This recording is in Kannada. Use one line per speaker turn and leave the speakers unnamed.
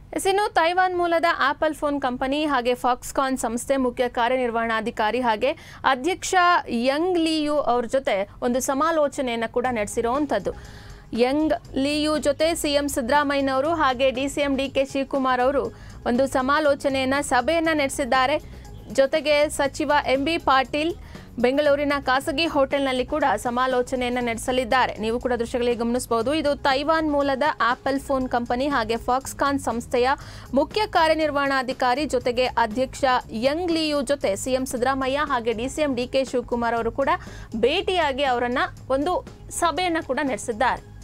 ಎಸ್ ಇನ್ನು ತೈವಾನ್ ಮೂಲದ ಆಪಲ್ ಫೋನ್ ಕಂಪನಿ ಹಾಗೆ ಫಾಕ್ಸ್ಕಾನ್ ಸಂಸ್ಥೆ ಮುಖ್ಯ ಕಾರ್ಯನಿರ್ವಹಣಾಧಿಕಾರಿ ಹಾಗೆ ಅಧ್ಯಕ್ಷ ಯಂಗ್ ಲಿಯು ಅವ್ರ ಜೊತೆ ಒಂದು ಸಮಾಲೋಚನೆಯನ್ನು ಕೂಡ ನಡೆಸಿರುವಂಥದ್ದು ಯಂಗ್ ಲಿಯು ಜೊತೆ ಸಿಎಂ ಸಿದ್ದರಾಮಯ್ಯನವರು ಹಾಗೆ D C M D K Shivakumar ಅವರು ಒಂದು ಸಮಾಲೋಚನೆಯನ್ನ ಸಭೆಯನ್ನ ನಡೆಸಿದ್ದಾರೆ ಜೊತೆಗೆ ಸಚಿವ ಎಂ ಬಿ ಪಾಟೀಲ್ ಬೆಂಗಳೂರಿನ ಖಾಸಗಿ ಹೋಟೆಲ್ನಲ್ಲಿ ಕೂಡ ಸಮಾಲೋಚನೆಯನ್ನು ನಡೆಸಲಿದ್ದಾರೆ ನೀವು ಕೂಡ ದೃಶ್ಯಗಳಿಗೆ ಗಮನಿಸಬಹುದು ಇದು ತೈವಾನ್ ಮೂಲದ ಆಪಲ್ ಫೋನ್ ಕಂಪನಿ ಹಾಗೆ ಫಾಕ್ಸ್ಕಾನ್ ಸಂಸ್ಥೆಯ ಮುಖ್ಯ ಕಾರ್ಯನಿರ್ವಹಣಾಧಿಕಾರಿ ಜೊತೆಗೆ ಅಧ್ಯಕ್ಷ ಯಂಗ್ ಲಿಯು ಜೊತೆ ಸಿಎಂ ಸಿದ್ದರಾಮಯ್ಯ ಹಾಗೆ ಡಿಸಿಎಂ ಡಿ ಕೆ ಶಿವಕುಮಾರ್ ಅವರು ಕೂಡ ಭೇಟಿಯಾಗಿ ಅವರನ್ನ ಒಂದು ಸಭೆಯನ್ನ ಕೂಡ ನಡೆಸಿದ್ದಾರೆ